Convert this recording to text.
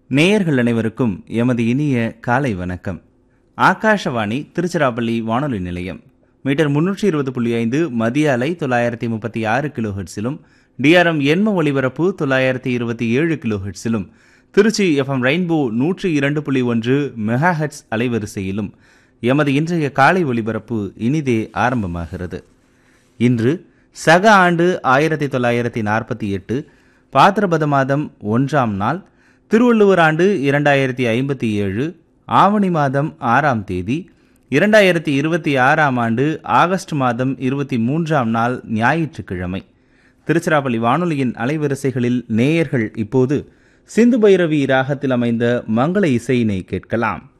நேயர்கள் அனைவருக்கும் எமது இனிய காலை வணக்கம் ஆகாஷவாணி திருச்சிராப்பள்ளி வானொலி நிலையம் மீட்டர் முன்னூற்றி இருபது புள்ளி ஐந்து மதிய அலை தொள்ளாயிரத்தி முப்பத்தி ஆறு கிலோ ஹெர்ட்ஸிலும் டிஆர்எம் எண்ம ஒலிபரப்பு தொள்ளாயிரத்தி இருபத்தி ஏழு கிலோ ஹெர்ட்ஸிலும் திருச்சி எஃப்எம் ரெயின்போ நூற்றி இரண்டு புள்ளி ஒன்று மெகா ஹெர்ட்ஸ் அலைவரிசையிலும் எமது இன்றைய காலை ஒலிபரப்பு இனிதே ஆரம்பமாகிறது இன்று சக ஆண்டு ஆயிரத்தி தொள்ளாயிரத்தி நாற்பத்தி எட்டு பாத்திரபத மாதம் ஒன்றாம் நாள் திருவள்ளுவர் ஆண்டு இரண்டாயிரத்தி ஐம்பத்தி ஏழு ஆவணி மாதம் ஆறாம் தேதி இரண்டாயிரத்தி இருபத்தி ஆறாம் ஆண்டு ஆகஸ்ட் மாதம் இருபத்தி மூன்றாம் நாள் ஞாயிற்றுக்கிழமை திருச்சிராப்பள்ளி வானொலியின் அலைவரிசைகளில் நேயர்கள் இப்போது சிந்து பைரவி ராகத்தில் அமைந்த மங்கள இசையினை கேட்கலாம்